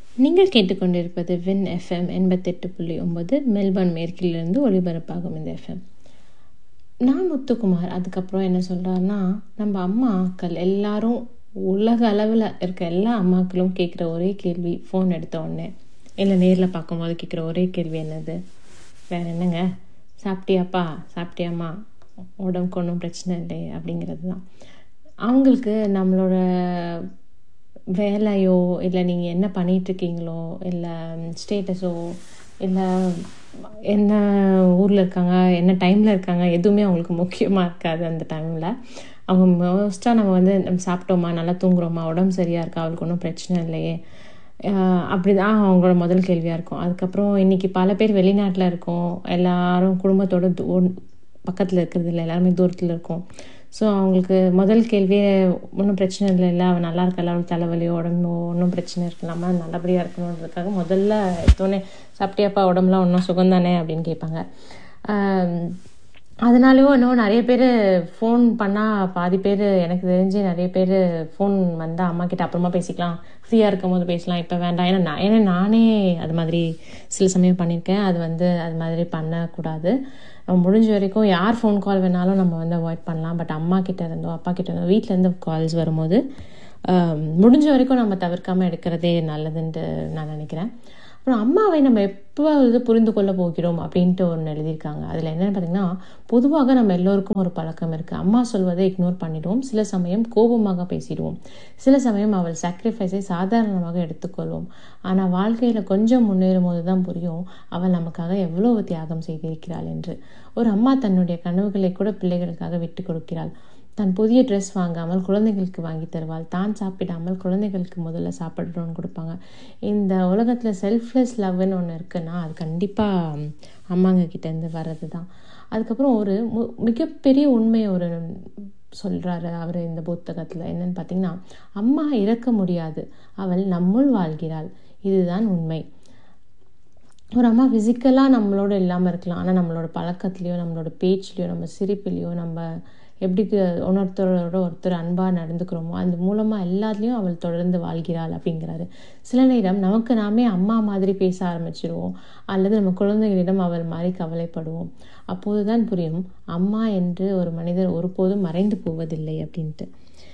நீங்கள் கேட்டுக்கொண்டிருப்பது win FM எண்பத்தெட்டு புள்ளி ஒன்பது மெல்பர்ன் மேற்கிலிருந்து ஒளிபரப்பாகும் இந்த எஃப்எம் நான் முத்துக்குமார் அதுக்கப்புறம் என்ன சொல்கிறாருன்னா நம்ம அம்மாக்கள் எல்லாரும் உலக அளவில் இருக்க எல்லா அம்மாக்களும் கேட்குற ஒரே கேள்வி ஃபோன் எடுத்த உடனே இல்லை நேரில் பார்க்கும்போது கேட்குற ஒரே கேள்வி என்னது வேற என்னங்க சாப்பிட்டியாப்பா சாப்பிட்டியாம்மா உடம்புக்கு ஒன்றும் பிரச்சனை இல்லை அப்படிங்கிறது தான் அவங்களுக்கு நம்மளோட வேலையோ இல்லை நீங்கள் என்ன பண்ணிகிட்ருக்கீங்களோ இல்லை ஸ்டேட்டஸோ இல்லை என்ன ஊரில் இருக்காங்க என்ன டைமில் இருக்காங்க எதுவுமே அவங்களுக்கு முக்கியமாக இருக்காது அந்த டைமில் அவங்க மோஸ்ட்டாக நம்ம வந்து நம்ம சாப்பிட்டோமா நல்லா தூங்குறோமா உடம்பு சரியாக இருக்கா அவளுக்கு ஒன்றும் பிரச்சனை இல்லையே அப்படி தான் அவங்களோட முதல் கேள்வியாக இருக்கும் அதுக்கப்புறம் இன்றைக்கி பல பேர் வெளிநாட்டில் இருக்கோம் எல்லாரும் குடும்பத்தோட தூ பக்கத்தில் இருக்கிறது இல்லை எல்லாருமே தூரத்தில் இருக்கோம் ஸோ அவங்களுக்கு முதல் கேள்வியே ஒன்றும் பிரச்சனை இல்லை இல்லை அவன் நல்லா இருக்கல அவளுக்கு தலைவலியோ உடம்போ ஒன்றும் பிரச்சனை இருக்கலாமா நல்லபடியாக இருக்கணுன்றதுக்காக முதல்ல எடுத்தோடனே சாப்பிட்டியாப்பா உடம்புலாம் ஒன்றும் சுகம் தானே அப்படின்னு கேட்பாங்க அதனாலயோ இன்னும் நிறைய பேர் ஃபோன் பண்ணால் பாதி பேர் எனக்கு தெரிஞ்சு நிறைய பேர் ஃபோன் வந்தால் அம்மா கிட்ட அப்புறமா பேசிக்கலாம் ஃப்ரீயாக இருக்கும் போது பேசலாம் இப்போ வேண்டாம் ஏன்னா நான் ஏன்னா நானே அது மாதிரி சில சமயம் பண்ணியிருக்கேன் அது வந்து அது மாதிரி பண்ணக்கூடாது முடிஞ்ச வரைக்கும் யார் ஃபோன் கால் வேணாலும் நம்ம வந்து அவாய்ட் பண்ணலாம் பட் அம்மா கிட்ட இருந்தோ அப்பா கிட்ட இருந்தோ வீட்டிலேருந்து கால்ஸ் வரும்போது முடிஞ்ச வரைக்கும் நம்ம தவிர்க்காமல் எடுக்கிறதே நல்லதுன்ட்டு நான் நினைக்கிறேன் அப்புறம் அம்மாவை நம்ம எப்பொழுது புரிந்து கொள்ள போகிறோம் அப்படின்ட்டு ஒன்று எழுதியிருக்காங்க அதில் என்னென்னு பார்த்தீங்கன்னா பொதுவாக நம்ம எல்லோருக்கும் ஒரு பழக்கம் இருக்குது அம்மா சொல்வதை இக்னோர் பண்ணிடுவோம் சில சமயம் கோபமாக பேசிடுவோம் சில சமயம் அவள் சாக்ரிஃபைஸை சாதாரணமாக எடுத்துக்கொள்வோம் ஆனால் வாழ்க்கையில் கொஞ்சம் முன்னேறும் போது தான் புரியும் அவள் நமக்காக எவ்வளவு தியாகம் செய்திருக்கிறாள் என்று ஒரு அம்மா தன்னுடைய கனவுகளை கூட பிள்ளைகளுக்காக விட்டு கொடுக்கிறாள் தன் புதிய ட்ரெஸ் வாங்காமல் குழந்தைகளுக்கு வாங்கி தருவாள் தான் சாப்பிடாமல் குழந்தைகளுக்கு முதல்ல சாப்பிட்றோன்னு கொடுப்பாங்க இந்த உலகத்தில் செல்ஃப்லெஸ் லவ்னு ஒன்று இருக்குன்னா அது கண்டிப்பாக அம்மாங்க கிட்டேருந்து வர்றது தான் அதுக்கப்புறம் ஒரு மு மிகப்பெரிய உண்மையை ஒரு சொல்கிறாரு அவர் இந்த புத்தகத்தில் என்னன்னு பார்த்தீங்கன்னா அம்மா இறக்க முடியாது அவள் நம்முள் வாழ்கிறாள் இதுதான் உண்மை ஒரு அம்மா ஃபிசிக்கலாக நம்மளோட இல்லாமல் இருக்கலாம் ஆனால் நம்மளோட பழக்கத்துலேயோ நம்மளோட பேச்சுலேயோ நம்ம சிரிப்புலேயோ நம்ம எப்படி இன்னொருத்தரோட ஒருத்தர் அன்பாக நடந்துக்கிறோமோ அந்த மூலமாக எல்லாத்துலேயும் அவள் தொடர்ந்து வாழ்கிறாள் அப்படிங்கிறாரு சில நேரம் நமக்கு நாமே அம்மா மாதிரி பேச ஆரம்பிச்சிருவோம் அல்லது நம்ம குழந்தைகளிடம் அவள் மாதிரி கவலைப்படுவோம் அப்போது தான் புரியும் அம்மா என்று ஒரு மனிதர் ஒருபோதும் மறைந்து போவதில்லை அப்படின்ட்டு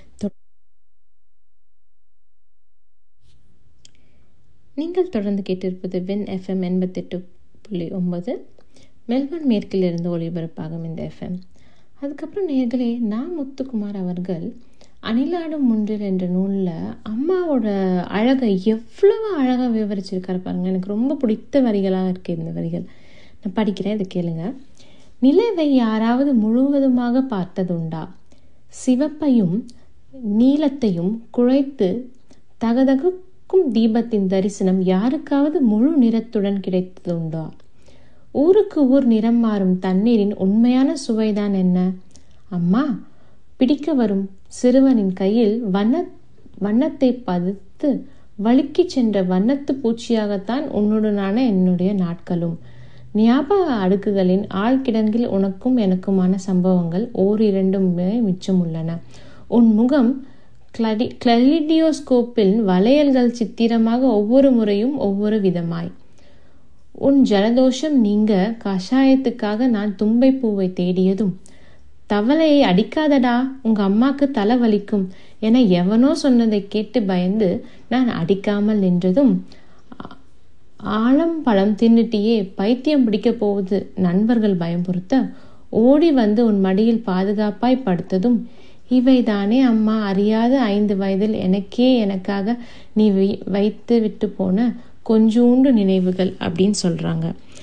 நீங்கள் தொடர்ந்து கேட்டிருப்பது வின் எஃப்எம் எண்பத்தெட்டு புள்ளி ஒன்பது மெல்பர்ன் மேற்கிலிருந்து ஒளிபரப்பாகும் இந்த எஃப்எம் அதுக்கப்புறம் நேர்களே நான் முத்துக்குமார் அவர்கள் அணிலாடும் முன்றில் என்ற நூலில் அம்மாவோட அழகை எவ்வளவு அழகாக விவரிச்சிருக்காரு பாருங்க எனக்கு ரொம்ப பிடித்த வரிகளாக இருக்குது இந்த வரிகள் நான் படிக்கிறேன் இதை கேளுங்க நிலவை யாராவது முழுவதுமாக பார்த்ததுண்டா சிவப்பையும் நீலத்தையும் குழைத்து தகதகுக்கும் தீபத்தின் தரிசனம் யாருக்காவது முழு நிறத்துடன் கிடைத்ததுண்டா ஊருக்கு ஊர் நிறம் மாறும் தண்ணீரின் உண்மையான சுவைதான் என்ன அம்மா பிடிக்க வரும் சிறுவனின் கையில் வண்ண வண்ணத்தை பதித்து வழுக்கி சென்ற வண்ணத்து பூச்சியாகத்தான் உன்னுடனான என்னுடைய நாட்களும் ஞாபக அடுக்குகளின் ஆழ்கிடங்கில் உனக்கும் எனக்குமான சம்பவங்கள் ஓரிரண்டுமே மிச்சம் உள்ளன உன் முகம் கிளடி கிளலிடியோஸ்கோப்பில் வளையல்கள் சித்திரமாக ஒவ்வொரு முறையும் ஒவ்வொரு விதமாய் உன் ஜலதோஷம் நீங்க கஷாயத்துக்காக நான் தும்பை பூவை தேடியதும் தவளையை அடிக்காதடா உங்க அம்மாக்கு தலை வலிக்கும் என எவனோ சொன்னதை கேட்டு பயந்து நான் அடிக்காமல் நின்றதும் ஆழம் பழம் தின்னுட்டியே பைத்தியம் பிடிக்க போவது நண்பர்கள் பயம்புறுத்த ஓடி வந்து உன் மடியில் பாதுகாப்பாய் படுத்ததும் இவைதானே அம்மா அறியாத ஐந்து வயதில் எனக்கே எனக்காக நீ வைத்து விட்டு போன கொஞ்சோண்டு நினைவுகள் அப்படின்னு சொல்கிறாங்க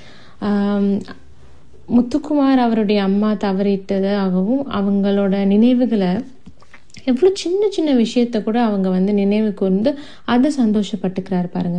முத்துக்குமார் அவருடைய அம்மா தவறிட்டதாகவும் அவங்களோட நினைவுகளை எவ்வளோ சின்ன சின்ன விஷயத்த கூட அவங்க வந்து நினைவு கூர்ந்து அதை சந்தோஷப்பட்டுக்கிறாரு பாருங்க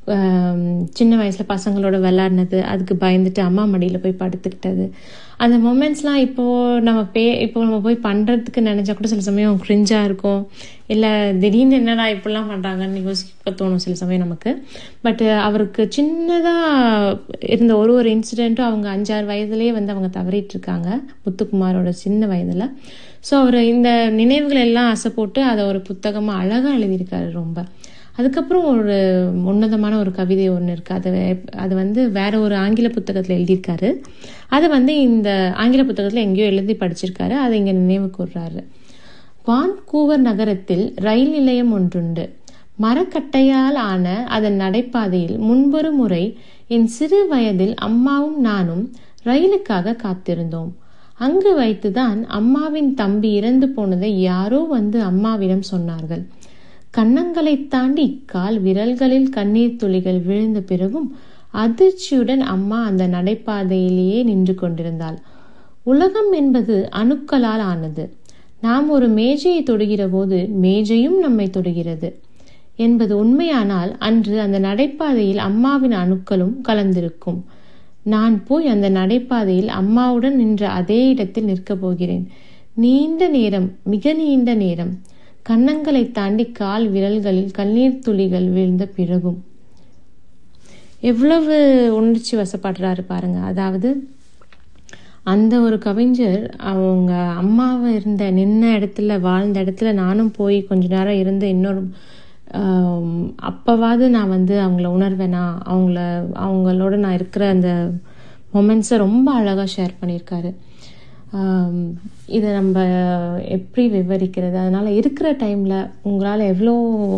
ஆம், சின்ன வயசுல பசங்களோட விளையாடினது அதுக்கு பயந்துட்டு அம்மா மடியில போய் படுத்துக்கிட்டது அந்த மொமெண்ட்ஸ்லாம் இப்போ நம்ம பே இப்போ நம்ம போய் பண்றதுக்கு நினைச்சா கூட சில சமயம் கிரிஞ்சா இருக்கும் இல்ல திடீர்னு என்னடா இப்படிலாம் பண்றாங்கன்னு யோசிக்க தோணும் சில சமயம் நமக்கு பட் அவருக்கு சின்னதா இருந்த ஒரு ஒரு இன்சிடென்ட்டும் அவங்க அஞ்சாறு வயதுலயே வந்து அவங்க தவறிட்டு இருக்காங்க முத்துக்குமாரோட சின்ன வயதுல ஸோ அவர் இந்த நினைவுகள் எல்லாம் அசை போட்டு அதை ஒரு புத்தகமா அழகா எழுதியிருக்காரு ரொம்ப அதுக்கப்புறம் ஒரு உன்னதமான ஒரு கவிதை ஒன்று இருக்கு அது வே- அது வந்து வேற ஒரு ஆங்கில புத்தகத்தில் எழுதியிருக்காரு அதை வந்து இந்த ஆங்கில புத்தகத்தில் எங்கேயோ எழுதி படிச்சிருக்காரு அதை இங்கே நினைவு கூர்றாரு வான்கூவர் நகரத்தில் ரயில் நிலையம் ஒன்றுண்டு மரக்கட்டையால் ஆன அதன் நடைபாதையில் முன்பொரு முறை என் சிறு வயதில் அம்மாவும் நானும் ரயிலுக்காக காத்திருந்தோம் அங்கு வைத்துதான் அம்மாவின் தம்பி இறந்து போனதை யாரோ வந்து அம்மாவிடம் சொன்னார்கள் கன்னங்களை தாண்டி கால் விரல்களில் கண்ணீர் துளிகள் விழுந்த பிறகும் அதிர்ச்சியுடன் அம்மா அந்த நடைபாதையிலேயே நின்று கொண்டிருந்தாள் உலகம் என்பது அணுக்களால் ஆனது நாம் ஒரு மேஜையை தொடுகிற போது மேஜையும் நம்மை தொடுகிறது என்பது உண்மையானால் அன்று அந்த நடைபாதையில் அம்மாவின் அணுக்களும் கலந்திருக்கும் நான் போய் அந்த நடைபாதையில் அம்மாவுடன் நின்ற அதே இடத்தில் நிற்கப் போகிறேன் நீண்ட நேரம் மிக நீண்ட நேரம் கன்னங்களை தாண்டி கால் விரல்களில் கண்ணீர் துளிகள் விழுந்த பிறகும் எவ்வளவு உணர்ச்சி வசப்படுறாரு பாருங்க அதாவது அந்த ஒரு கவிஞர் அவங்க அம்மாவை இருந்த நின்ன இடத்துல வாழ்ந்த இடத்துல நானும் போய் கொஞ்ச நேரம் இருந்து இன்னொரு ஆம், அப்பவாவது நான் வந்து அவங்கள உணர்வேனா அவங்கள அவங்களோட நான் இருக்கிற அந்த மொமெண்ட்ஸை ரொம்ப அழகாக ஷேர் பண்ணியிருக்காரு ஆம், இதை நம்ம எப்படி விவரிக்கிறது அதனால இருக்கிற டைமில் உங்களால் எவ்வளோ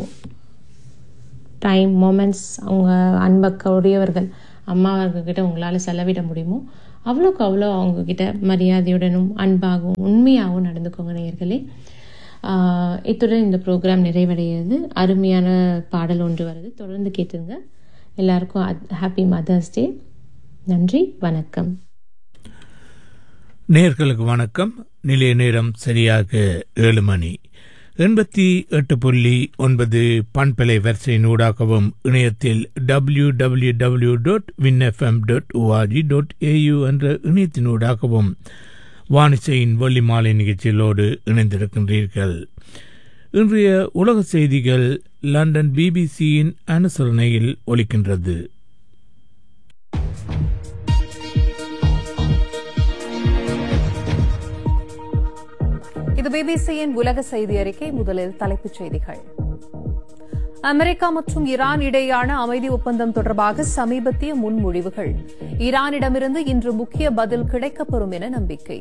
டைம் மொமெண்ட்ஸ் அவங்க அன்பக்க உடையவர்கள் அம்மாவர்கிட்ட உங்களால் செலவிட முடியுமோ அவ்வளோக்கு அவ்வளோ அவங்கக்கிட்ட மரியாதையுடனும் அன்பாகவும் உண்மையாகவும் நடந்துக்கோங்க நேயர்களே ஆஹ் இத்துடன் இந்த ப்ரோக்ராம் நிறைவடைகிறது அருமையான பாடல் ஒன்று வருது தொடர்ந்து கேட்டுருங்க எல்லாருக்கும் ஹாப்பி மதர்ஸ் டே நன்றி வணக்கம் நேர்களுக்கு வணக்கம் நிலைய நேரம் சரியாக ஏழு மணி எண்பத்தி எட்டு புள்ளி ஒன்பது பண்பலை வரிசையினூடாகவும் இணையத்தில் W W W dot win FM dot ORG dot AU என்ற இணையத்தினூடாகவும் வானிசையின் வெள்ளி மாலை நிகழ்ச்சிகளோடு இணைந்திருக்கின்றீர்கள் இன்றைய உலக செய்திகள் லண்டன் பிபிசியின் அனுசரணையில் ஒலிக்கின்றது இது பிபிசியின் உலக செய்தி அறிக்கை முதலில் தலைப்புச் செய்திகள் அமெரிக்கா மற்றும் ஈரான் இடையேயான அமைதி ஒப்பந்தம் தொடர்பாக சமீபத்திய முன்மொழிவுகள் ஈரானிடமிருந்து இன்று முக்கிய பதில் கிடைக்கப்பெறும் என நம்பிக்கை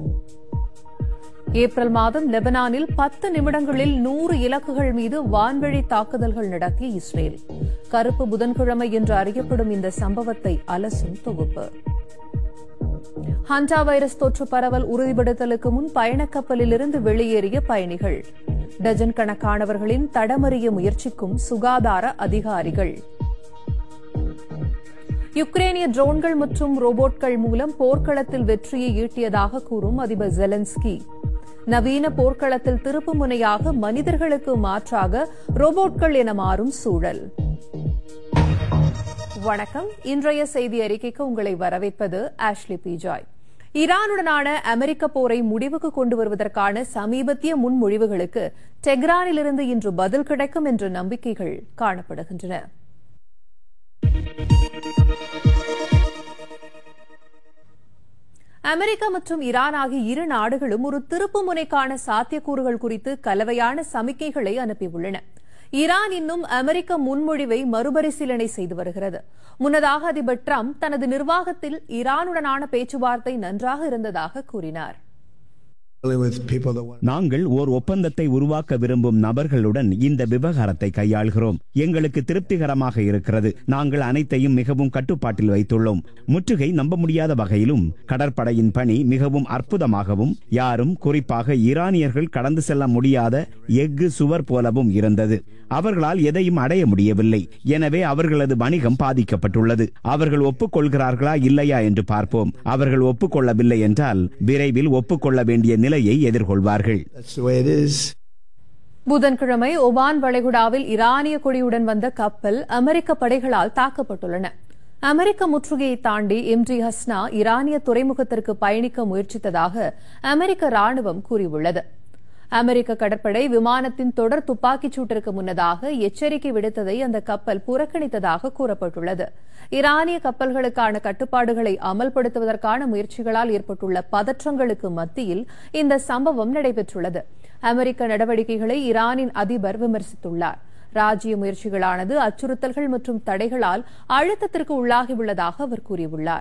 ஏப்ரல் மாதம் லெபனானில் பத்து நிமிடங்களில் நூறு இலக்குகள் மீது வான்வழி தாக்குதல்கள் நடத்திய இஸ்ரேல் கருப்பு புதன்கிழமை என்று அறியப்படும் இந்த சம்பவத்தை அலசும் தொகுப்பு ஹண்டா வைரஸ் தொற்று பரவல் உறுதிப்படுத்தலுக்கு முன் பயணக்கப்பலிலிருந்து வெளியேறிய பயணிகள் டஜன் கணக்கானவர்களின் தடமறிய முயற்சிக்கும் சுகாதார அதிகாரிகள் யுக்ரேனிய ட்ரோன்கள் மற்றும் ரோபோட்கள் மூலம் போர்க்களத்தில் வெற்றியை ஈட்டியதாக கூறும் அதிபர் ஜெலன்ஸ்கி நவீன போர்க்களத்தில் திருப்புமுனையாக மனிதர்களுக்கு மாற்றாக ரோபோட்கள் என மாறும் சூழல் வணக்கம் இன்றைய செய்தி அறிக்கைக்கு உங்களை வரவேற்பது ஆஷ்லி பி ஜாய் ஈரானுடனான அமெரிக்க போரை முடிவுக்கு கொண்டு வருவதற்கான சமீபத்திய முன்மொழிவுகளுக்கு டெஹ்ரானிலிருந்து இன்று பதில் கிடைக்கும் என்ற நம்பிக்கைகள் காணப்படுகின்றன அமெரிக்கா மற்றும் ஈரான் ஆகிய இரு நாடுகளும் ஒரு திருப்பு முனைக்கான சாத்தியக்கூறுகள் குறித்து கலவையான சமிக்கைகளை அனுப்பியுள்ளன ஈரான் இன்னும் அமெரிக்க முன்மொழிவை மறுபரிசீலனை செய்து வருகிறது முன்னதாக அதிபர் டிரம்ப் தனது நிர்வாகத்தில் ஈரானுடனான பேச்சுவார்த்தை நன்றாக இருந்ததாக கூறினார் with people that want நாங்கள் ஓர் ஒப்பந்தத்தை உருவாக்க விரும்பும் நபர்களுடன் இந்த விவகாரத்தை கையாள்கிறோம் எங்களுக்கு திருப்திகரமாக இருக்கிறது நாங்கள் அனைத்தையும் மிகவும் கட்டுப்பாட்டில் வைத்துள்ளோம் முற்றுகை நம்ப முடியாத வகையிலும் கடற்படையின் பணி மிகவும் அற்புதமாகவும் யாரும் குறிப்பாக ஈரானியர்கள் கடந்து செல்ல முடியாத எஃகு சுவர் போலவும் இருந்தது அவர்களால் எதையும் அடைய முடியவில்லை எனவே அவர்களது வணிகம் பாதிக்கப்பட்டுள்ளது அவர்கள் ஒப்புக்கொள்கிறார்களா இல்லையா என்று பார்ப்போம் அவர்கள் ஒப்புக்கொள்ளவில்லை என்றால் விரைவில் ஒப்புக்கொள்ள வேண்டிய நிலையை எதிர்கொள்வார்கள் that's the way it is. புதன்கிழமை ஒமான் வளைகுடாவில் ஈரானிய கொடியுடன் வந்த கப்பல் அமெரிக்க படைகளால் தாக்கப்பட்டுள்ளன அமெரிக்க முற்றுகையை தாண்டி எம்டி ஹஸ்னா ஈரானிய துறைமுகத்திற்கு பயணிக்க முயற்சித்ததாக அமெரிக்க ராணுவம் கூறியுள்ளது அமெரிக்க கடற்படை விமானத்தின் தொடர் துப்பாக்கிச் சூட்டிற்கு முன்னதாக எச்சரிக்கை விடுத்ததை அந்த கப்பல் புறக்கணித்ததாக கூறப்பட்டுள்ளது ஈரானிய கப்பல்களுக்கான கட்டுப்பாடுகளை அமல்படுத்துவதற்கான முயற்சிகளால் ஏற்பட்டுள்ள பதற்றங்களுக்கு மத்தியில் இந்த சம்பவம் நடைபெற்றுள்ளது அமெரிக்க நடவடிக்கைகளை ஈரானின் அதிபர் விமர்சித்துள்ளார் ராஜ்ய முயற்சிகளானது அச்சுறுத்தல்கள் மற்றும் தடைகளால் அழுத்தத்திற்கு உள்ளாகியுள்ளதாக அவர் கூறியுள்ளார்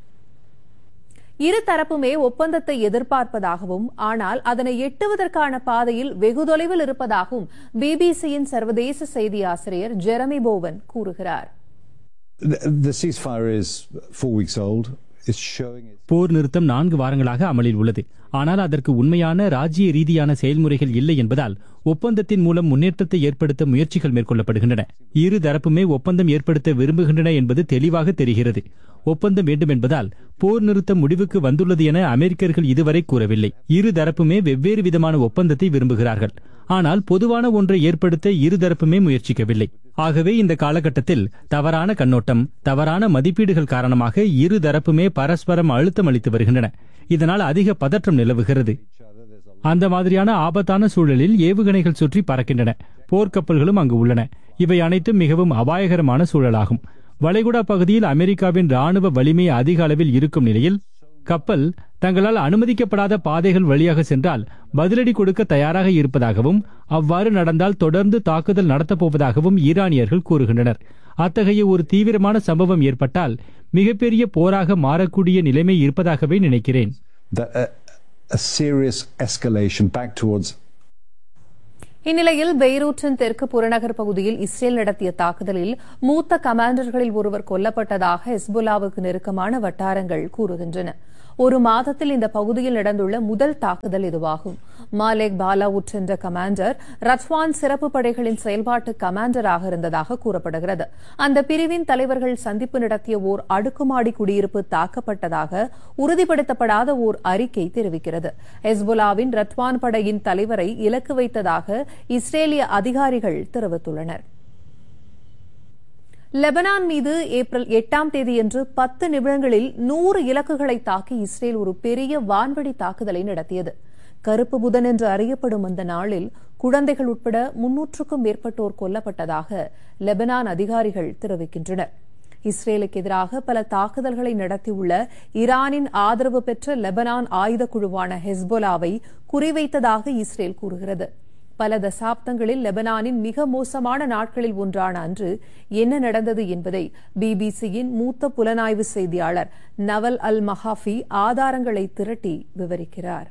இருதரப்புமே ஒப்பந்தத்தை எதிர்பார்ப்பதாகவும் ஆனால் அதனை எட்டுவதற்கான பாதையில் வெகு தொலைவில் இருப்பதாகவும் பிபிசியின் சர்வதேச செய்தி ஆசிரியர் ஜெரமி போவன் கூறுகிறார் The, the ceasefire is four weeks old. It's showing its போர் நிறுத்தம் நான்கு வாரங்களாக அமலில் உள்ளது ஆனால் அதற்கு உண்மையான ராஜ்ய ரீதியான செயல்முறைகள் இல்லை என்பதால் ஒப்பந்தத்தின் மூலம் முன்னேற்றத்தை ஏற்படுத்த முயற்சிகள் மேற்கொள்ளப்படுகின்றன இரு தரப்புமே ஒப்பந்தம் ஏற்படுத்த விரும்புகின்றன என்பது தெளிவாக தெரிகிறது ஒப்பந்தம் வேண்டும் என்பதால் போர் நிறுத்தம் முடிவுக்கு வந்துள்ளது என அமெரிக்கர்கள் இதுவரை கூறவில்லை இரு தரப்புமே வெவ்வேறு விதமான ஒப்பந்தத்தை விரும்புகிறார்கள் ஆனால் பொதுவான ஒன்றை ஏற்படுத்த இரு தரப்புமே முயற்சிக்கவில்லை ஆகவே இந்த காலகட்டத்தில் தவறான கண்ணோட்டம் தவறான மதிப்பீடுகள் காரணமாக இரு தரப்புமே பரஸ்பரம் அழுத்தம் அளித்து வருகின்றன இதனால் அதிக பதற்றம் நிலவுகிறது அந்த மாதிரியான ஆபத்தான சூழலில் ஏவுகணைகள் சுற்றி பறக்கின்றன போர்க்கப்பல்களும் அங்கு உள்ளன இவை அனைத்தும் மிகவும் அபாயகரமான சூழலாகும் வளைகுடா பகுதியில் அமெரிக்காவின் ராணுவ வலிமை அதிக அளவில் இருக்கும் நிலையில் கப்பல் தங்களால் அனுமதிக்கப்படாத பாதைகள் வழியாக சென்றால் பதிலடி கொடுக்க தயாராக இருப்பதாகவும் அவ்வாறு நடந்தால் தொடர்ந்து தாக்குதல் நடத்தப்போவதாகவும் ஈரானியர்கள் கூறுகின்றனர் அத்தகைய ஒரு தீவிரமான சம்பவம் ஏற்பட்டால் மிகப்பெரிய போராக மாறக்கூடிய நிலைமை இருப்பதாகவே நினைக்கிறேன் the, a, a serious escalation back towards இந்நிலையில் பெய்ரூட்டின் தெற்கு புறநகர் பகுதியில் இஸ்ரேல் நடத்திய தாக்குதலில் மூத்த கமாண்டர்களில் ஒருவர் கொல்லப்பட்டதாக ஹெஸ்புல்லாவுக்கு நெருக்கமான வட்டாரங்கள் கூறுகின்றன ஒரு மாதத்தில் இந்த பகுதியில் நடந்துள்ள முதல் தாக்குதல் இதுவாகும் மாலேக் பாலாவுட் என்ற கமாண்டர் ரத்வான் சிறப்பு படைகளின் செயல்பாட்டு கமாண்டராக இருந்ததாக கூறப்படுகிறது அந்த பிரிவின் தலைவர்கள் சந்திப்பு நடத்திய ஓர் அடுக்குமாடி குடியிருப்பு தாக்கப்பட்டதாக உறுதிப்படுத்தப்படாத ஓர் அறிக்கை தெரிவிக்கிறது ஹெஸ்புல்லாவின் ரத்வான் படையின் தலைவரை இலக்கு வைத்ததாக இஸ்ரேலிய அதிகாரிகள் தெரிவித்துள்ளனர் லெபனான் மீது ஏப்ரல் எட்டாம் தேதியன்று பத்து நிமிடங்களில் நூறு இலக்குகளை தாக்கி இஸ்ரேல் ஒரு பெரிய வான்வழி தாக்குதலை நடத்தியது கருப்பு புதன் என்று அறியப்படும் அந்த நாளில் குழந்தைகள் உட்பட முன்னூற்றுக்கும் மேற்பட்டோர் கொல்லப்பட்டதாக லெபனான் அதிகாரிகள் தெரிவிக்கின்றனர் இஸ்ரேலுக்கு எதிராக பல தாக்குதல்களை நடத்தியுள்ள ஈரானின் ஆதரவு பெற்ற லெபனான் ஆயுதக் குழுவான ஹெஸ்போலாவை குறிவைத்ததாக இஸ்ரேல் கூறுகிறது பல தசாப்தங்களில் லெபனானின் மிக மோசமான நாட்களில் ஒன்றான அன்று என்ன நடந்தது என்பதை பிபிசியின் மூத்த புலனாய்வு செய்தியாளர் நவல் அல் மஹாஃபி ஆதாரங்களை திரட்டி விவரிக்கிறார்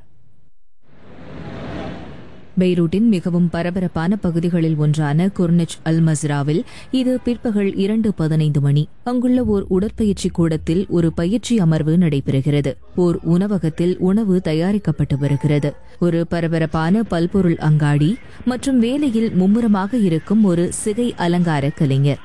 பெய்ரூட்டின் மிகவும் பரபரப்பான பகுதிகளில் ஒன்றான குர்னிச் அல் மஸ்ராவில் இது பிற்பகல் இரண்டு பதினைந்து மணி அங்குள்ள ஓர் உடற்பயிற்சி கூடத்தில் ஒரு பயிற்சி அமர்வு நடைபெறுகிறது ஓர் உணவகத்தில் உணவு தயாரிக்கப்பட்டு வருகிறது ஒரு பரபரப்பான பல்பொருள் அங்காடி மற்றும் வேலையில் மும்முரமாக இருக்கும் ஒரு சிகை அலங்கார கலைஞர்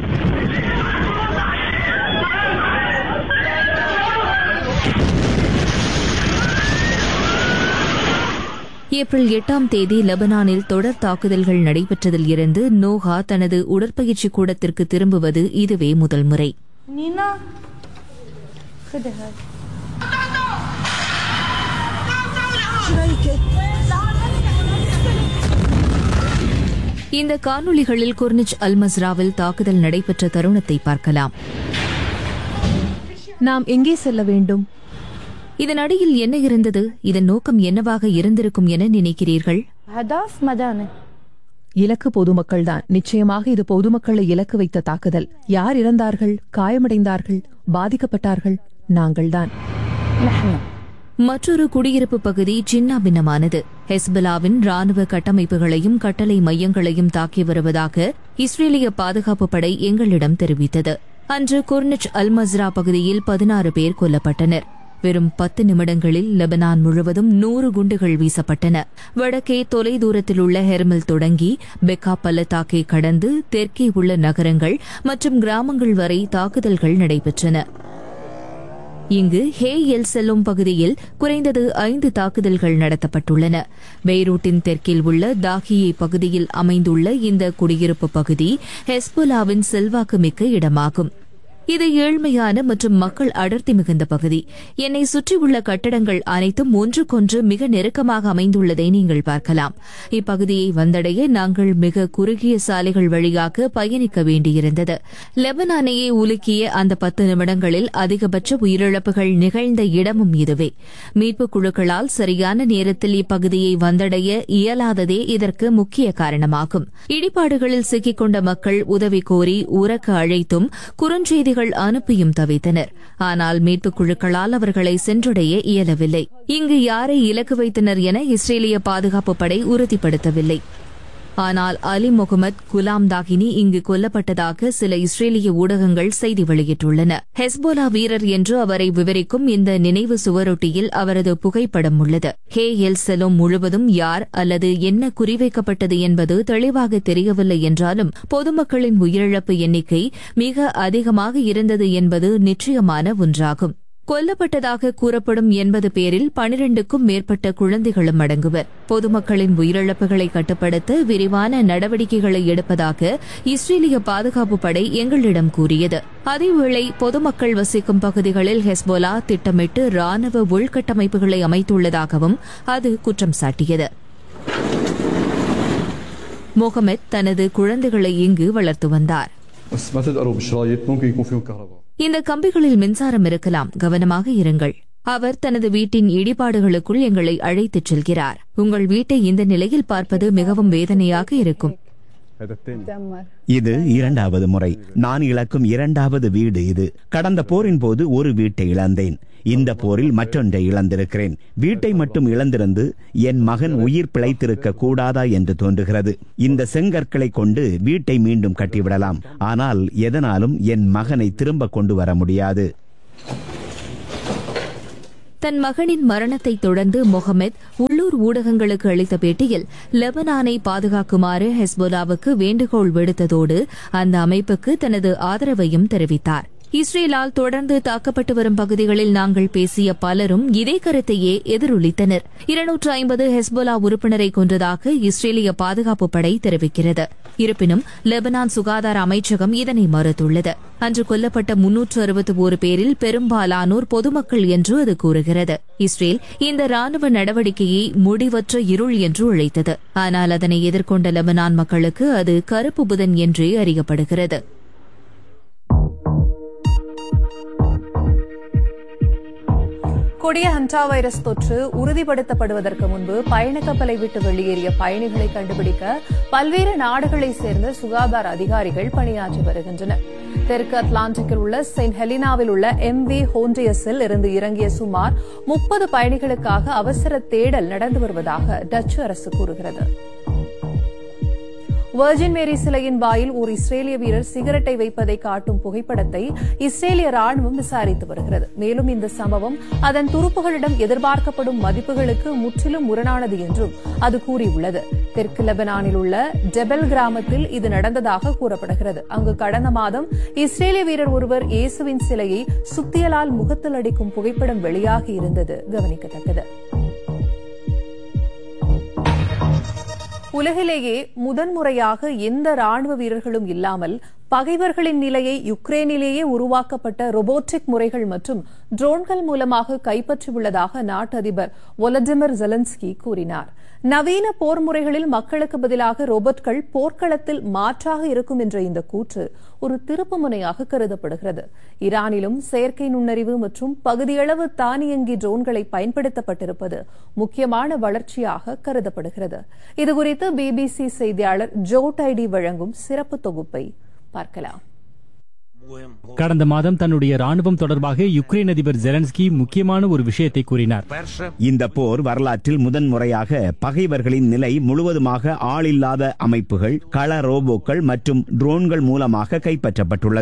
ஏப்ரல் எட்டாம் தேதி லெபனானில் தொடர் தாக்குதல்கள் நடைபெற்றதில் இருந்து நோஹா தனது உடற்பயிற்சி கூடத்திற்கு திரும்புவது இதுவே முதல் முறை نينا خدها هاي இந்த காணொளிகளில் குர்னிச் அல்மஸ்ராவில் தாக்குதல் நடைபெற்ற தருணத்தை பார்க்கலாம் நாம் எங்கே செல்ல வேண்டும் இதன் அடியில் என்ன இருந்தது இதன் நோக்கம் என்னவாக இருந்திருக்கும் என நினைக்கிறீர்கள் هدف مدانة இலக்கு பொதுமக்கள்தான் நிச்சயமாக இது பொதுமக்களை இலக்கு வைத்த தாக்குதல் யார் இறந்தார்கள் காயமடைந்தார்கள் பாதிக்கப்பட்டார்கள் நாங்கள்தான் نحن மற்றொரு குடியிருப்பு பகுதி சின்னா பின்னமானது ஹெஸ்பலாவின் ராணுவ கட்டமைப்புகளையும் கட்டளை மையங்களையும் தாக்கி வருவதாக இஸ்ரேலிய பாதுகாப்பு படை எங்களிடம் தெரிவித்தது அன்று குர்னிச் அல்மஸ்ரா பகுதியில் பதினாறு பேர் கொல்லப்பட்டனர் வெறும் பத்து நிமிடங்களில் லெபனான் முழுவதும் நூறு குண்டுகள் வீசப்பட்டன வடக்கே தொலை தூரத்தில் உள்ள ஹெர்மல் தொடங்கி பெக்கா பள்ளத்தாக்கை கடந்து தெற்கே உள்ள நகரங்கள் மற்றும் கிராமங்கள் வரை தாக்குதல்கள் நடைபெற்றன இங்கு ஹே எல் செல்லும் பகுதியில் குறைந்தது ஐந்து தாக்குதல்கள் நடத்தப்பட்டுள்ளன பெய்ரூட்டின் தெற்கில் உள்ள தாகியை பகுதியில் அமைந்துள்ள இந்த குடியிருப்பு பகுதி ஹெஸ்புலாவின் செல்வாக்குமிக்க இடமாகும் இது ஏழ்மையான மற்றும் மக்கள் அடர்த்தி மிகுந்த பகுதி என்னை சுற்றியுள்ள கட்டடங்கள் அனைத்தும் ஒன்றுக்கொன்று மிக நெருக்கமாக அமைந்துள்ளதை நீங்கள் பார்க்கலாம் இப்பகுதியை வந்தடைய நாங்கள் மிக குறுகிய சாலைகள் வழியாக பயணிக்க வேண்டியிருந்தது லெபனானையே உலுக்கிய அந்த பத்து நிமிடங்களில் அதிகபட்ச உயிரிழப்புகள் நிகழ்ந்த இடமும் இதுவே மீட்புக் குழுக்களால் சரியான நேரத்தில் இப்பகுதியை வந்தடைய இயலாததே இதற்கு முக்கிய காரணமாகும் இடிபாடுகளில் சிக்கிக்கொண்ட மக்கள் உதவி கோரி உறக்க அழைத்தும் குறுஞ்செய்தி செய்திகள் அனுப்பியும் தவித்தனர் ஆனால் மீட்புக் குழுக்களால் அவர்களை சென்றடைய இயலவில்லை இங்கு யாரை இலக்கு வைத்தனர் என இஸ்ரேலிய பாதுகாப்பு படை உறுதிப்படுத்தவில்லை ஆனால் அலி முகமது குலாம் தாகினி இங்கு கொல்லப்பட்டதாக சில இஸ்ரேலிய ஊடகங்கள் செய்தி வெளியிட்டுள்ளன ஹெஸ்போலா வீரர் என்று அவரை விவரிக்கும் இந்த நினைவு சுவரொட்டியில் அவரது புகைப்படம் உள்ளது ஹே எல் செலோம் முழுவதும் யார் அல்லது என்ன குறிவைக்கப்பட்டது என்பது தெளிவாக தெரியவில்லை என்றாலும் பொதுமக்களின் உயிரிழப்பு எண்ணிக்கை மிக அதிகமாக இருந்தது என்பது நிச்சயமான ஒன்றாகும் கொல்லப்பட்டதாக கூறப்படும் எண்பது பேரில் பனிரெண்டுக்கும் மேற்பட்ட குழந்தைகளும் அடங்குவர் பொதுமக்களின் உயிரிழப்புகளை கட்டுப்படுத்த விரிவான நடவடிக்கைகளை எடுப்பதாக இஸ்ரேலிய பாதுகாப்பு படை எங்களிடம் கூறியது அதேவேளை பொதுமக்கள் வசிக்கும் பகுதிகளில் ஹெஸ்போலா திட்டமிட்டு ராணுவ உள்கட்டமைப்புகளை அமைத்துள்ளதாகவும் அது குற்றம் சாட்டியது முகமது தனது குழந்தைகளை இங்கு வளர்த்து வந்தார் ما تقدروا بالشرايط ممكن يكون فيهم كهرباء இந்த கம்பிகளில் மின்சாரம் இருக்கலாம் கவனமாக இருங்கள் அவர் தனது வீட்டின் இடிபாடுகளுக்குள் எங்களை அழைத்துச் செல்கிறார் உங்கள் வீட்டை இந்த நிலையில் பார்ப்பது மிகவும் வேதனையாக இருக்கும் هذا الثاني இது இரண்டாவது முறை நான் இழக்கும் இரண்டாவது வீடு இது கடந்த போரின் போது ஒரு வீட்டை இழந்தேன் இந்த போரில் மற்றொன்றை இழந்திருக்கிறேன் வீட்டை மட்டும் இழந்திருந்து என் மகன் உயிர் பிழைத்திருக்க கூடாதா என்று தோன்றுகிறது இந்த செங்கற்களை கொண்டு வீட்டை மீண்டும் கட்டிவிடலாம் ஆனால் எதனாலும் என் மகனை திரும்ப கொண்டு வர முடியாது தன் மகனின் மரணத்தை தொடர்ந்து முகமது உள்ளூர் ஊடகங்களுக்கு அளித்த பேட்டியில் லெபனானை பாதுகாக்குமாறு ஹெஸ்போலாவுக்கு வேண்டுகோள் விடுத்ததோடு அந்த அமைப்புக்கு தனது ஆதரவையும் தெரிவித்தார் இஸ்ரேலால் தொடர்ந்து தாக்கப்பட்டு வரும் பகுதிகளில் நாங்கள் பேசிய பலரும் இதே கருத்தையே எதிரொலித்தனர் இருநூற்று ஐம்பது ஹெஸ்போலா உறுப்பினரை கொன்றதாக இஸ்ரேலிய பாதுகாப்பு படை தெரிவிக்கிறது இருப்பினும் லெபனான் சுகாதார அமைச்சகம் இதனை மறுத்துள்ளது அன்று கொல்லப்பட்ட முன்னூற்று அறுபத்தி ஒரு பேரில் பெரும்பாலானோர் பொதுமக்கள் என்று அது கூறுகிறது இஸ்ரேல் இந்த ராணுவ நடவடிக்கையை முடிவற்ற இருள் என்று அழைத்தது ஆனால் அதனை எதிர்கொண்ட லெபனான் மக்களுக்கு அது கருப்பு புதன் என்றே அறியப்படுகிறது கொடிய ஹண்டா வைரஸ் தொற்று உறுதிப்படுத்தப்படுவதற்கு முன்பு பயண கப்பலை விட்டு வெளியேறிய பயணிகளை கண்டுபிடிக்க பல்வேறு நாடுகளைச் சேர்ந்த சுகாதார அதிகாரிகள் பணியாற்றி வருகின்றனர் தெற்கு அட்லாண்டிக்கில் உள்ள செயின்ட் ஹெலினாவில் உள்ள எம் வி ஹோண்டியஸில் இருந்து இறங்கிய சுமார் முப்பது பயணிகளுக்காக அவசர தேடல் நடந்து வருவதாக டச்சு அரசு கூறுகிறது வர்ஜின் மேரி சிலையின் வாயில் ஒரு இஸ்ரேலிய வீரர் சிகரெட்டை வைப்பதை காட்டும் புகைப்படத்தை இஸ்ரேலிய ராணுவம் விசாரித்து வருகிறது மேலும் இந்த சம்பவம் அதன் துருப்புகளிடம் எதிர்பார்க்கப்படும் மதிப்புகளுக்கு முற்றிலும் முரணானது என்றும் அது கூறியுள்ளது தெற்கு லெபனானில் உள்ள டெபெல் கிராமத்தில் இது நடந்ததாக கூறப்படுகிறது அங்கு கடந்த மாதம் இஸ்ரேலிய வீரர் ஒருவர் இயேசுவின் சிலையை சுத்தியலால் முகத்தில் அடிக்கும் புகைப்படம் வெளியாகி இருந்தது கவனிக்கத்தக்கது உலகிலேயே முதன்முறையாக எந்த ராணுவ வீரர்களும் இல்லாமல் பகைவர்களின் நிலையை யுக்ரைனிலேயே உருவாக்கப்பட்ட ரொபோட்டிக் முறைகள் மற்றும் ட்ரோன்கள் மூலமாக கைப்பற்றியுள்ளதாக நாட்டு அதிபர் ஒலடிமிர் ஜெலன்ஸ்கி கூறினார் நவீன போர் முறைகளில் மக்களுக்கு பதிலாக ரோபோட்கள் போர்க்களத்தில் மாற்றாக இருக்கும் என்ற இந்த கூற்று ஒரு திருப்பு முனையாக கருதப்படுகிறது ஈரானிலும் செயற்கை நுண்ணறிவு மற்றும் பகுதியளவு தானியங்கி ட்ரோன்களை பயன்படுத்தப்பட்டிருப்பது முக்கியமான வளர்ச்சியாக கருதப்படுகிறது இதுகுறித்து பிபிசி செய்தியாளர் ஜோ டைடி வழங்கும் சிறப்பு தொகுப்பை பார்க்கலாம் கடந்த மாதம் தன்னுடைய ராணுவம் தொடர்பாக யுக்ரைன் அதிபர் ஜெலன்ஸ்கி முக்கியமான ஒரு விஷயத்தை கூறினார் இந்த போர் வரலாற்றில் முதன்முறையாக பகைவர்களின் நிலை முழுவதுமாக ஆளில்லாத அமைப்புகள் கள ரோபோக்கள் மற்றும் ட்ரோன்கள் மூலமாக கைப்பற்றப்பட்டுள்ளது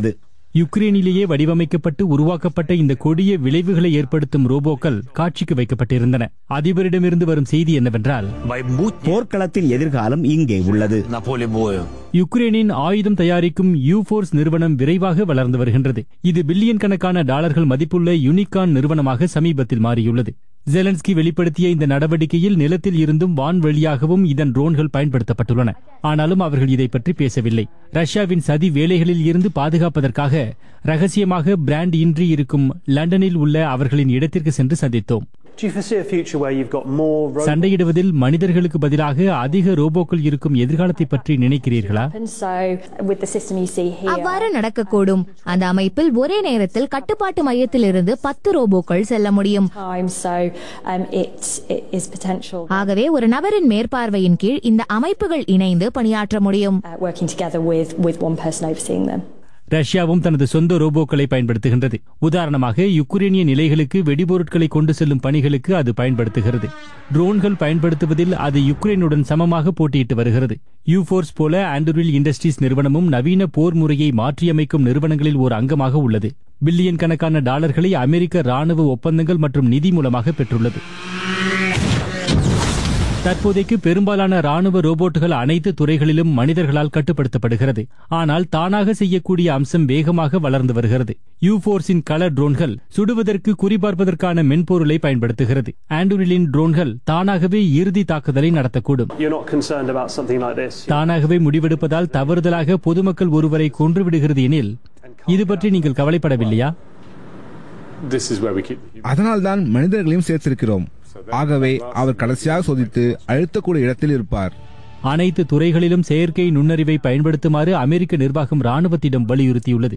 யுக்ரைனிலேயே வடிவமைக்கப்பட்டு உருவாக்கப்பட்ட இந்த கொடிய விளைவுகளை ஏற்படுத்தும் ரோபோக்கள் காட்சிக்கு வைக்கப்பட்டிருந்தன அதிபரிடமிருந்து வரும் செய்தி என்னவென்றால் போர்க்களத்தின் எதிர்காலம் இங்கே உள்ளது யுக்ரைனின் ஆயுதம் தயாரிக்கும் யூபோர்ஸ் நிறுவனம் விரைவாக வளர்ந்து வருகின்றது இது பில்லியன் கணக்கான டாலர்கள் மதிப்புள்ள யூனிகான் நிறுவனமாக சமீபத்தில் மாறியுள்ளது ஜெலன்ஸ்கி வெளிப்படுத்திய இந்த நடவடிக்கையில் நிலத்தில் இருந்தும் வான்வழியாகவும் இதன் ட்ரோன்கள் பயன்படுத்தப்பட்டுள்ளன ஆனாலும் அவர்கள் இதை பற்றி பேசவில்லை ரஷ்யாவின் சதி வேலைகளில் இருந்து பாதுகாப்பதற்காக ரகசியமாக பிராண்ட் இன்றி இருக்கும் லண்டனில் உள்ள அவர்களின் இடத்திற்கு சென்று சந்தித்தோம் Do you foresee a future where you've got more robots? சண்டையிடுவதில் மனிதர்களுக்கு பதிலாக அதிக ரோபோக்கள் இருக்கும் எதிர்காலத்தை பற்றி நினைக்கிறீர்களா So, with the system you see here, அவ்வாறு நடக்கக்கூடும் அந்த அமைப்பில் ஒரே நேரத்தில் கட்டுப்பாட்டு மையத்திலிருந்து பத்து ரோபோக்கள் செல்ல முடியும் time, so um, it, it is potential. ஆகவே ஒரு நபரின் மேற்பார்வையின் கீழ் இந்த அமைப்புகள் இணைந்து பணியாற்ற முடியும் Uh, working together with, with one person overseeing them. ரஷ்யாவும் தனது சொந்த ரோபோக்களை பயன்படுத்துகின்றது உதாரணமாக யுக்ரைனிய நிலைகளுக்கு வெடிபொருட்களை கொண்டு செல்லும் பணிகளுக்கு அது பயன்படுத்துகிறது ட்ரோன்கள் பயன்படுத்துவதில் அது யுக்ரைனுடன் சமமாக போட்டியிட்டு வருகிறது யூபோர்ஸ் போல ஆண்டரில் இண்டஸ்ட்ரீஸ் நிறுவனமும் நவீன போர் முறையை மாற்றியமைக்கும் நிறுவனங்களில் ஒரு அங்கமாக உள்ளது பில்லியன் கணக்கான டாலர்களை அமெரிக்க ராணுவ ஒப்பந்தங்கள் மற்றும் நிதி மூலமாக பெற்றுள்ளது தற்போதைக்கு பெரும்பாலான ராணுவ ரோபோட்டுகள் அனைத்து துறைகளிலும் மனிதர்களால் கட்டுப்படுத்தப்படுகிறது ஆனால் தானாக செய்யக்கூடிய அம்சம் வேகமாக வளர்ந்து வருகிறது யூபோர்ஸின் கலர் ட்ரோன்கள் சுடுவதற்கு குறிபார்ப்பதற்கான மென்பொருளை பயன்படுத்துகிறது ஆண்டூரிலின் ட்ரோன்கள் தானாகவே இறுதி தாக்குதலை நடத்தக்கூடும் You're not concerned about something like this. தானாகவே முடிவெடுப்பதால் தவறுதலாக பொதுமக்கள் ஒருவரை கொன்றுவிடுகிறது எனில் இது பற்றி நீங்கள் கவலைப்படவில்லையா This is where we keep. அதனால்தான் மனிதர்களையும் சேர்த்திருக்கிறோம் ஆகவே அவர் கடைசியாக சோதித்து அழுத்தக்கூடிய இடத்தில் இருப்பார் அனைத்து துறைகளிலும் செயற்கை நுண்ணறிவை பயன்படுத்துமாறு அமெரிக்க நிர்வாகம் ராணுவத்திடம் வலியுறுத்தியுள்ளது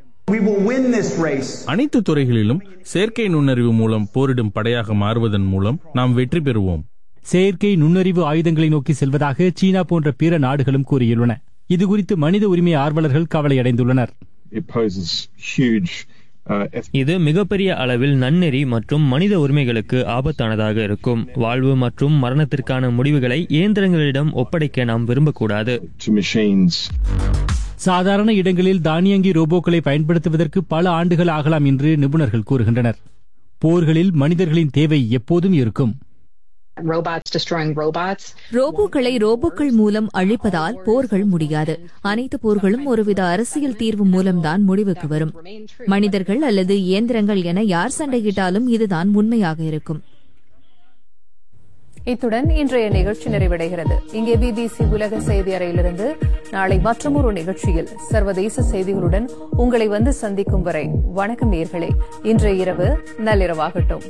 அனைத்து துறைகளிலும் செயற்கை நுண்ணறிவு மூலம் போரிடும் படையாக மாறுவதன் மூலம் நாம் வெற்றி பெறுவோம் செயற்கை நுண்ணறிவு ஆயுதங்களை நோக்கி செல்வதாக சீனா போன்ற பிற நாடுகளும் கூறியுள்ளன இதுகுறித்து மனித உரிமை ஆர்வலர்கள் கவலையடைந்துள்ளனர் It poses huge uh, இது மிகப்பெரிய அளவில் நன்னெறி மற்றும் மனித உரிமைகளுக்கு ஆபத்தானதாக இருக்கும் வாழ்வு மற்றும் மரணத்திற்கான முடிவுகளை இயந்திரங்களிடம் ஒப்படைக்க நாம் விரும்பக்கூடாது to machines. சாதாரண இடங்களில் தானியங்கி ரோபோக்களை பயன்படுத்துவதற்கு பல ஆண்டுகள் ஆகலாம் என்று நிபுணர்கள் கூறுகின்றனர் போர்களில் மனிதர்களின் தேவை எப்போதும் இருக்கும் robots destroying robots. ரோபோக்களை ரோபோக்கள் மூலம் அழிப்பதால் போர்கள் முடியாது அனைத்து போர்களும் ஒருவித அரசியல் தீர்வு மூலம்தான் முடிவுக்கு வரும் மனிதர்கள் அல்லது இயந்திரங்கள் என யார் சண்டையிட்டாலும் இதுதான் உண்மையாக இருக்கும் இத்துடன் இன்றைய நிகழ்ச்சி நிறைவடைகிறது இங்கே பிபிசி உலக செய்தி அறையிலிருந்து நாளை மற்றொரு நிகழ்ச்சியில் சர்வதேச செய்திகளுடன் உங்களை வந்து சந்திக்கும் வரை வணக்கம் நேர்களே இன்றைய இரவு நள்ளிரவாகட்டும்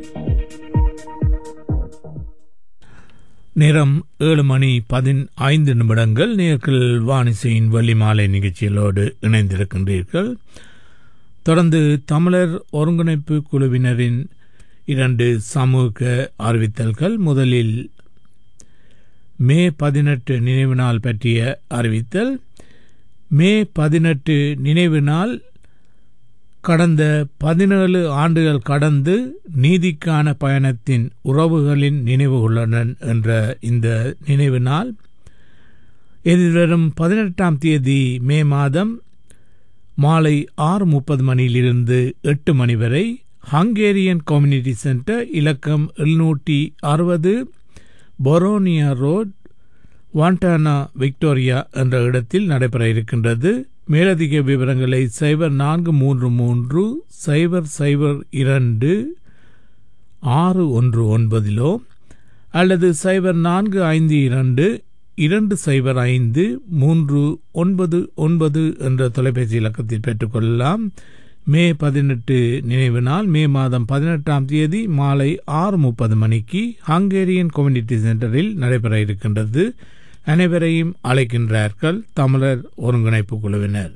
நேரம் ஏழு மணி பதினைந்து நிமிடங்கள் நேர்கள் வானிசையின் வள்ளி மாலை நிகழ்ச்சிகளோடு இணைந்திருக்கின்றீர்கள் தொடர்ந்து தமிழர் ஒருங்கிணைப்பு குழுவினரின் இரண்டு சமூக அறிவித்தல்கள் முதலில் மே பதினெட்டு நினைவு நாள் பற்றிய அறிவித்தல் மே பதினெட்டு நினைவு நாள் கடந்த பதினேழு ஆண்டுகள் கடந்து நீதிக்கான பயணத்தின் உறவுகளின் நினைவுகளுடன் என்ற இந்த நினைவு நாள் எதிர்வரும் பதினெட்டாம் தேதி மே மாதம் மாலை ஆறு முப்பது மணியிலிருந்து எட்டு மணி வரை ஹங்கேரியன் கம்யூனிட்டி சென்டர் இலக்கம் எழுநூற்றி அறுபது பொரோனியா ரோட் வாண்டானா விக்டோரியா என்ற இடத்தில் நடைபெற இருக்கின்றது மேலதிக விவரங்களை சைபர் நான்கு மூன்று மூன்று சைபர் சைபர் இரண்டு ஆறு ஒன்று ஒன்பதிலோ அல்லது சைபர் நான்கு ஐந்து இரண்டு இரண்டு சைபர் ஐந்து மூன்று ஒன்பது ஒன்பது என்ற தொலைபேசி இலக்கத்தில் பெற்றுக்கொள்ளலாம் மே பதினெட்டு நினைவு நாள் மே மாதம் பதினெட்டாம் தேதி மாலை ஆறு முப்பது மணிக்கு ஹங்கேரியன் கம்யூனிட்டி சென்டரில் நடைபெற இருக்கின்றது அனைவரையும் அழைக்கின்றார்கள் தமிழர் ஒருங்கிணைப்பு குழுவினர்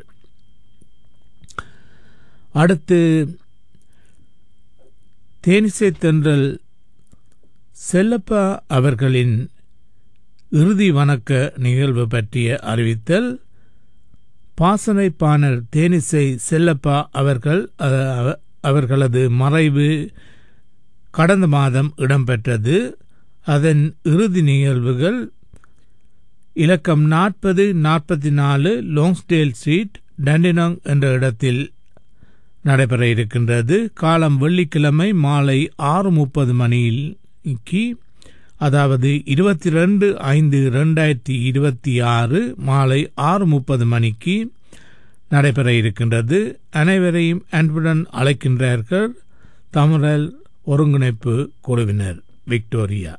அடுத்து தேனிசை தென்றல் செல்லப்பா அவர்களின் இறுதி வணக்க நிகழ்வு பற்றிய அறிவித்தல் பாசனை பாணர் தேனிசை செல்லப்பா அவர்கள் அவர்களது மறைவு கடந்த மாதம் இடம்பெற்றது அதன் இறுதி நிகழ்வுகள் இலக்கம் நாற்பது நாற்பத்தி நாலு லோங்ஸ்டேல் ஸ்ட்ரீட் டண்டினங் என்ற இடத்தில் நடைபெற இருக்கின்றது காலம் வெள்ளிக்கிழமை மாலை ஆறு முப்பது மணிக்கு அதாவது இருபத்தி ரெண்டு ஐந்து ரெண்டாயிரத்தி இருபத்தி ஆறு மாலை ஆறு முப்பது மணிக்கு நடைபெற இருக்கின்றது அனைவரையும் அன்புடன் அழைக்கின்றார்கள் தமிழர் ஒருங்கிணைப்பு குழுவினர் Victoria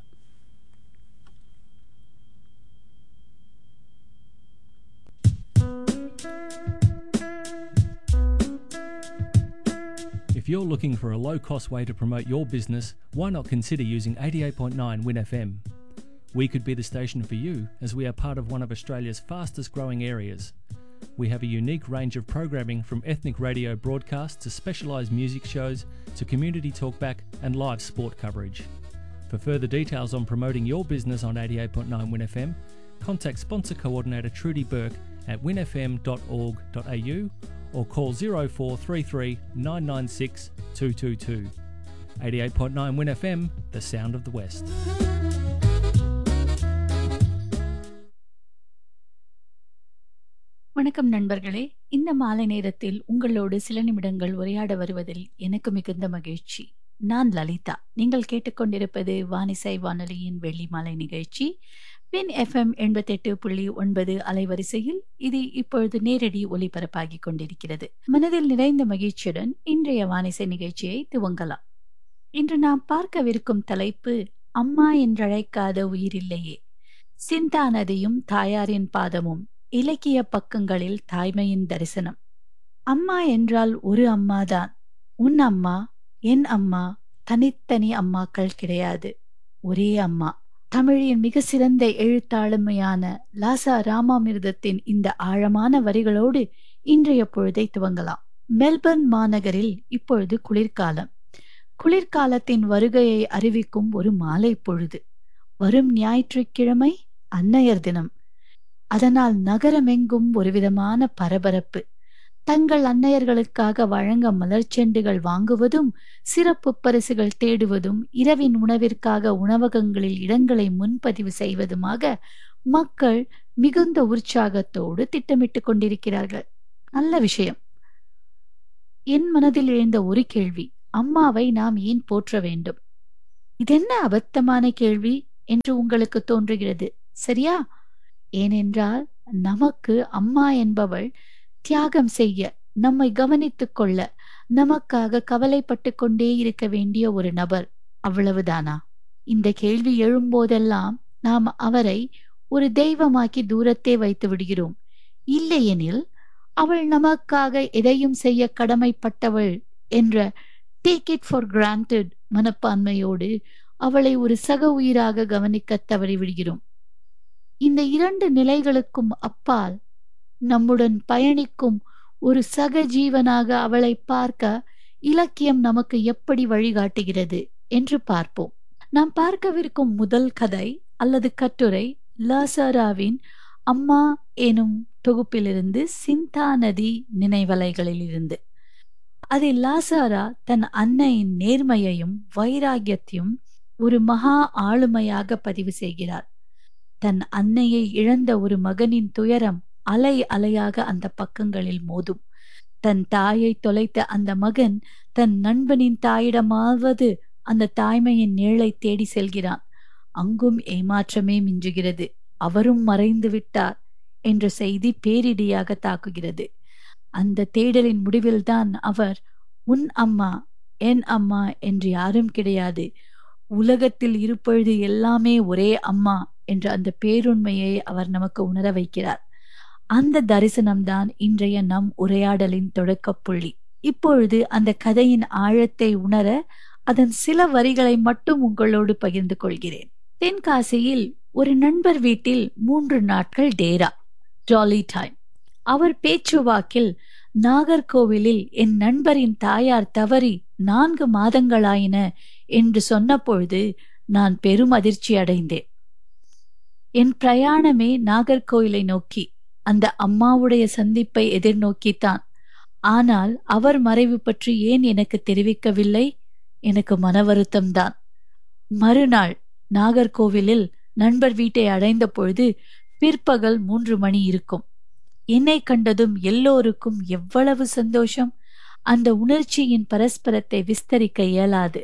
If you're looking for a low cost way to promote your business, why not consider using 88.9 Win FM? We could be the station for you as we are part of one of Australia's fastest growing areas. We have a unique range of programming from ethnic radio broadcasts to specialised music shows to community talkback and live sport coverage. For further details on promoting your business on 88.9 Win FM, contact sponsor coordinator Trudy Burke at winfm.org.au or call 0433 996 222. 88.9 Win FM, the sound of the West. வணக்கம் நண்பர்களே இந்த மாலை நேரத்தில் உங்களோடு சில நிமிடங்கள் உரையாட வருவதில் எனக்கு மிகுந்த மகிழ்ச்சி நான் லலிதா நீங்கள் கேட்டுக்கொண்டிருப்பது வானிசை வானொலியின் வெள்ளி மாலை நிகழ்ச்சி பின் எஃப்எம் எண்பத்தெட்டு புள்ளி ஒன்பது அலைவரிசையில் இது இப்பொழுது நேரடி ஒலிபரப்பாகிக் கொண்டிருக்கிறது மனதில் நிறைந்த மகிழ்ச்சியுடன் இன்றைய வானிசை நிகழ்ச்சியை துவங்கலாம் இன்று நாம் பார்க்கவிருக்கும் தலைப்பு அம்மா என்றழைக்காத உயிரில்லையே சிந்தா நதியும் தாயாரின் பாதமும் இலக்கிய பக்கங்களில் தாய்மையின் தரிசனம் அம்மா என்றால் ஒரு அம்மாதான் உன் அம்மா என் அம்மா தனித்தனி அம்மாக்கள் கிடையாது ஒரே அம்மா தமிழின் மிக சிறந்த எழுத்தாளுமையான லாசா ராமாமிர்தத்தின் இந்த ஆழமான வரிகளோடு இன்றைய பொழுதை துவங்கலாம் மெல்பர்ன் மாநகரில் இப்பொழுது குளிர்காலம் குளிர்காலத்தின் வருகையை அறிவிக்கும் ஒரு மாலை பொழுது வரும் ஞாயிற்றுக்கிழமை அன்னையர் தினம் அதனால் நகரமெங்கும் ஒருவிதமான பரபரப்பு தங்கள் அன்னையர்களுக்காக வழங்க மலர்ச்செண்டுகள் வாங்குவதும் சிறப்பு பரிசுகள் தேடுவதும் இரவின் உணவிற்காக உணவகங்களில் இடங்களை முன்பதிவு செய்வதுமாக மக்கள் மிகுந்த உற்சாகத்தோடு திட்டமிட்டுக் கொண்டிருக்கிறார்கள் நல்ல விஷயம் என் மனதில் எழுந்த ஒரு கேள்வி அம்மாவை நாம் ஏன் போற்ற வேண்டும் இதென்ன அபத்தமான கேள்வி என்று உங்களுக்கு தோன்றுகிறது சரியா ஏனென்றால் நமக்கு அம்மா என்பவள் தியாகம் செய்ய நம்மை கவனித்துக் கொள்ள நமக்காக கவலைப்பட்டு கொண்டே இருக்க வேண்டிய ஒரு நபர் அவ்வளவுதானா இந்த கேள்வி எழும்போதெல்லாம் நாம் அவரை ஒரு தெய்வமாக்கி தூரத்தே வைத்து விடுகிறோம் இல்லையெனில் அவள் நமக்காக எதையும் செய்ய கடமைப்பட்டவள் என்ற டேக் இட் ஃபார் கிராண்டட் மனப்பான்மையோடு அவளை ஒரு சக உயிராக கவனிக்க தவறி விடுகிறோம் இந்த இரண்டு நிலைகளுக்கும் அப்பால் நம்முடன் பயணிக்கும் ஒரு சக ஜீவனாக அவளை பார்க்க இலக்கியம் நமக்கு எப்படி வழிகாட்டுகிறது என்று பார்ப்போம் நாம் பார்க்கவிருக்கும் முதல் கதை அல்லது கட்டுரை லாசாராவின் அம்மா எனும் தொகுப்பிலிருந்து சிந்தா நதி நினைவலைகளிலிருந்து அதில் லாசாரா தன் அன்னையின் நேர்மையையும் வைராகியத்தையும் ஒரு மகா ஆளுமையாக பதிவு செய்கிறார் தன் அன்னையை இழந்த ஒரு மகனின் துயரம் அலை அலையாக அந்த பக்கங்களில் மோதும் தன் தாயை தொலைத்த அந்த மகன் தன் நண்பனின் தாயிடமாவது அந்த தாய்மையின் நிழலை தேடி செல்கிறான் அங்கும் ஏமாற்றமே மிஞ்சுகிறது அவரும் மறைந்து விட்டார் என்ற செய்தி பேரிடியாக தாக்குகிறது அந்த தேடலின் முடிவில்தான் அவர் உன் அம்மா என் அம்மா என்று யாரும் கிடையாது உலகத்தில் இருப்பொழுது எல்லாமே ஒரே அம்மா என்ற அந்த பேருண்மையை அவர் நமக்கு உணர வைக்கிறார் அந்த தரிசனம்தான் இன்றைய நம் உரையாடலின் தொடக்க புள்ளி இப்பொழுது அந்த கதையின் ஆழத்தை உணர அதன் சில வரிகளை மட்டும் உங்களோடு பகிர்ந்து கொள்கிறேன் தென்காசியில் ஒரு நண்பர் வீட்டில் மூன்று நாட்கள் டேரா ஜாலி டைம் அவர் பேச்சுவாக்கில் நாகர்கோவிலில் என் நண்பரின் தாயார் தவறி நான்கு மாதங்களாயின என்று சொன்னபொழுது நான் பெரும் அதிர்ச்சி அடைந்தேன் என் பிரயாணமே நாகர்கோயிலை நோக்கி அந்த அம்மாவுடைய சந்திப்பை எதிர்நோக்கித்தான் ஆனால் அவர் மறைவு பற்றி ஏன் எனக்கு தெரிவிக்கவில்லை எனக்கு மன வருத்தம்தான் மறுநாள் நாகர்கோவிலில் நண்பர் வீட்டை அடைந்த பொழுது பிற்பகல் மூன்று மணி இருக்கும் என்னை கண்டதும் எல்லோருக்கும் எவ்வளவு சந்தோஷம் அந்த உணர்ச்சியின் பரஸ்பரத்தை விஸ்தரிக்க இயலாது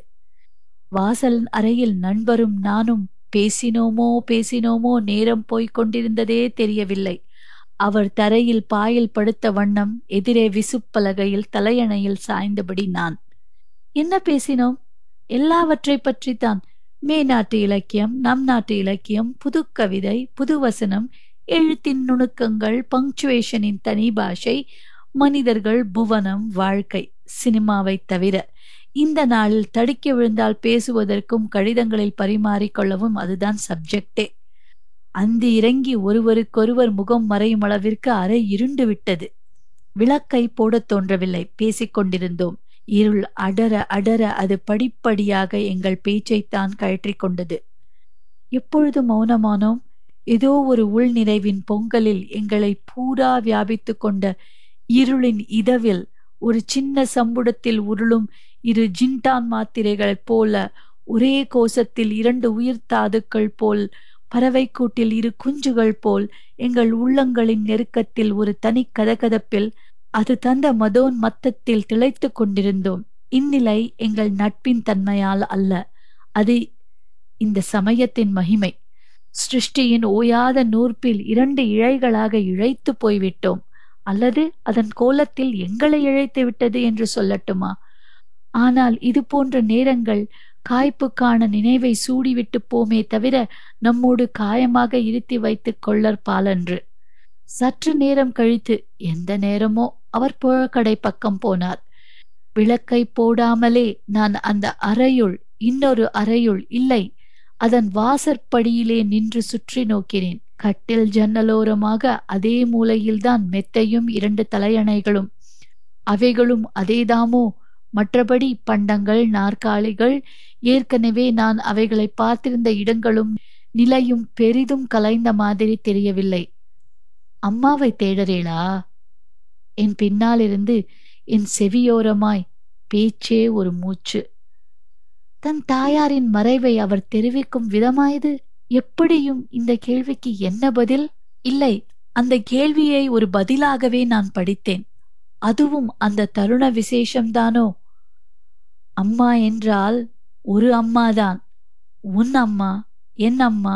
வாசல் அறையில் நண்பரும் நானும் பேசினோமோ பேசினோமோ நேரம் போய்க் கொண்டிருந்ததே தெரியவில்லை அவர் தரையில் பாயில் படுத்த வண்ணம் எதிரே விசுப்பலகையில் தலையணையில் சாய்ந்தபடி நான் என்ன பேசினோம் எல்லாவற்றை பற்றித்தான் மேநாட்டு இலக்கியம் நம் நாட்டு இலக்கியம் புது கவிதை புது வசனம் எழுத்தின் நுணுக்கங்கள் பங்க்சுவேஷனின் தனி பாஷை மனிதர்கள் புவனம் வாழ்க்கை சினிமாவை தவிர இந்த நாளில் தடுக்கி விழுந்தால் பேசுவதற்கும் கடிதங்களில் பரிமாறிக்கொள்ளவும் அதுதான் சப்ஜெக்டே அந்தி இறங்கி ஒருவருக்கொருவர் முகம் மறையும் அளவிற்கு அறை இருண்டு விட்டது விளக்கை போடத் தோன்றவில்லை பேசிக் கொண்டிருந்தோம் இருள் அடர அடர அது படிப்படியாக எங்கள் பேச்சைத்தான் கழற்றிக் கொண்டது எப்பொழுது மௌனமானோம் ஏதோ ஒரு உள்நிறைவின் பொங்கலில் எங்களை பூரா வியாபித்துக் கொண்ட இருளின் இதவில் ஒரு சின்ன சம்புடத்தில் உருளும் இரு ஜின்டான் மாத்திரைகளைப் போல ஒரே கோஷத்தில் இரண்டு உயிர் தாதுக்கள் போல் பறவைக்கூட்டில் இரு குஞ்சுகள் போல் எங்கள் உள்ளங்களின் நெருக்கத்தில் ஒரு தனி கதகதப்பில் அது தந்த மதோன் மத்தத்தில் திளைத்துக் கொண்டிருந்தோம் இந்நிலை எங்கள் நட்பின் தன்மையால் அல்ல அது இந்த சமயத்தின் மகிமை சிருஷ்டியின் ஓயாத நூற்பில் இரண்டு இழைகளாக இழைத்து போய்விட்டோம் அல்லது அதன் கோலத்தில் எங்களை இழைத்து விட்டது என்று சொல்லட்டுமா ஆனால் இது போன்ற நேரங்கள் காய்ப்புக்கான நினைவை சூடிவிட்டு போமே தவிர நம்மோடு காயமாக இருத்தி வைத்துக் கொள்ளற் பாலன்று சற்று நேரம் கழித்து எந்த நேரமோ அவர் புழக்கடை பக்கம் போனார் விளக்கை போடாமலே நான் அந்த அறையுள் இன்னொரு அறையுள் இல்லை அதன் வாசற்படியிலே நின்று சுற்றி நோக்கினேன் கட்டில் ஜன்னலோரமாக அதே மூலையில்தான் மெத்தையும் இரண்டு தலையணைகளும் அவைகளும் அதேதாமோ மற்றபடி பண்டங்கள் நாற்காலிகள் ஏற்கனவே நான் அவைகளை பார்த்திருந்த இடங்களும் நிலையும் பெரிதும் கலைந்த மாதிரி தெரியவில்லை அம்மாவை தேடறேளா என் பின்னாலிருந்து என் செவியோரமாய் பேச்சே ஒரு மூச்சு தன் தாயாரின் மறைவை அவர் தெரிவிக்கும் விதமாயது எப்படியும் இந்த கேள்விக்கு என்ன பதில் இல்லை அந்த கேள்வியை ஒரு பதிலாகவே நான் படித்தேன் அதுவும் அந்த தருண விசேஷம்தானோ அம்மா என்றால் ஒரு அம்மாதான் உன் அம்மா என் அம்மா